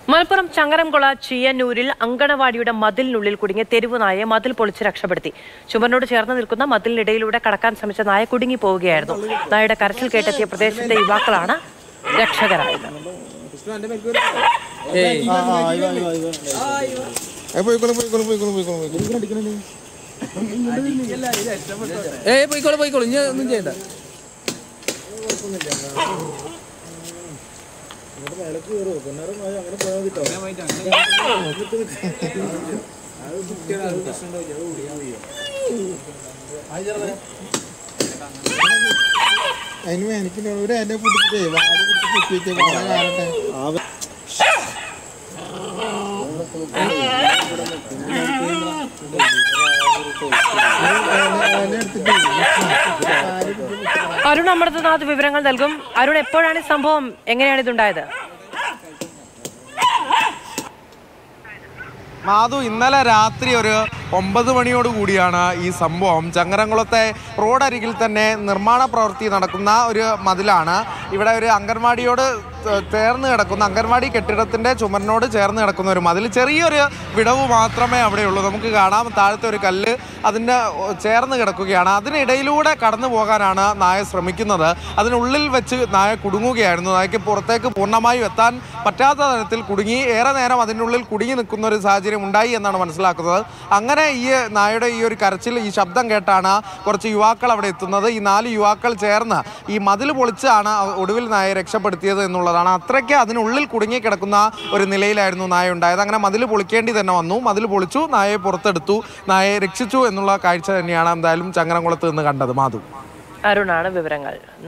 മലപ്പുറം ചങ്ങരംകുള ചീയന്നൂരിൽ അങ്കണവാടിയുടെ മതിലിനുള്ളിൽ കുടുങ്ങിയ തെരുവ് നായയെ മതിൽ പൊളിച്ച് രക്ഷപ്പെടുത്തി ചുമരിനോട് ചേർന്ന് നിൽക്കുന്ന മതിലിനിടയിലൂടെ കടക്കാൻ ശ്രമിച്ച നായ കുടുങ്ങി പോവുകയായിരുന്നു നായയുടെ കരച്ചിൽ കേട്ടെത്തിയ പ്രദേശത്തെ യുവാക്കളാണ് രക്ഷകരായത് ഏ, പോയിക്കോളൂ പോയിക്കോളൂ പോയിക്കോളൂ പോയിക്കോളൂ പോയിക്കോളൂ ഏയ് പോയിക്കോളൂ പോയിക്കോളൂ ഇനി ഒന്നും ചെയ്യണ്ട അതിന് എനിക്ക് ഒരു എന്നെ പിടിച്ചിട്ടേ വാല് പിടിച്ച് കുത്തിയിട്ട് വാല കാണട്ടെ എന്നെ എടുത്തിട്ടേ വാല് പിടിച്ച് അരുൺ അമൃതനാഥ് വിവരങ്ങൾ നൽകും അരുൺ എപ്പോഴാണ് ഈ സംഭവം എങ്ങനെയാണ് ഇതുണ്ടായത് മാധു ഇന്നലെ രാത്രി ഒരു ഒമ്പത് മണിയോട് കൂടിയാണ് ഈ സംഭവം ചങ്ങരംകുളത്തെ റോഡരികിൽ തന്നെ നിർമ്മാണ പ്രവൃത്തി നടക്കുന്ന ഒരു മതിലാണ് ഇവിടെ ഒരു അംഗൻവാടിയോട് ത- ചേർന്ന് കിടക്കുന്ന അംഗൻവാടി കെട്ടിടത്തിൻ്റെ ചുമരിനോട് ചേർന്ന് കിടക്കുന്ന ഒരു മതിൽ ചെറിയൊരു വിടവ് മാത്രമേ അവിടെയുള്ളൂ നമുക്ക് കാണാം താഴത്തെ ഒരു കല്ല് അതിൻ്റെ ചേർന്ന് കിടക്കുകയാണ് അതിനിടയിലൂടെ കടന്നു പോകാനാണ് നായ ശ്രമിക്കുന്നത് അതിനുള്ളിൽ വെച്ച് നായ കുടുങ്ങുകയായിരുന്നു നായക്ക് പുറത്തേക്ക് പൂർണ്ണമായും എത്താൻ പറ്റാത്ത തരത്തിൽ കുടുങ്ങി ഏറെ നേരം അതിനുള്ളിൽ കുടുങ്ങി നിൽക്കുന്ന ഒരു സാഹചര്യം ഉണ്ടായി എന്നാണ് മനസ്സിലാക്കുന്നത് അങ്ങനെ ഈ നായയുടെ ഈ ഒരു കരച്ചിൽ ഈ ശബ്ദം കേട്ടാണ് കുറച്ച് യുവാക്കൾ അവിടെ എത്തുന്നത് ഈ നാല് യുവാക്കൾ ചേർന്ന് ഈ മതിൽ പൊളിച്ചാണ് ഒടുവിൽ നായയെ രക്ഷപ്പെടുത്തിയത് എന്നുള്ളതാണ് അത്രയ്ക്ക് അതിനുള്ളിൽ കുടുങ്ങി കിടക്കുന്ന ഒരു നിലയിലായിരുന്നു നായ ഉണ്ടായത് അങ്ങനെ മതിൽ പൊളിക്കേണ്ടി തന്നെ വന്നു മതിൽ പൊളിച്ചു നായയെ പുറത്തെടുത്തു നായയെ രക്ഷിച്ചു എന്നുള്ള കാഴ്ച തന്നെയാണ് എന്തായാലും ചങ്ങരംകുളത്ത് നിന്ന് കണ്ടത് മാധു അരുണാണ് വിവരങ്ങൾ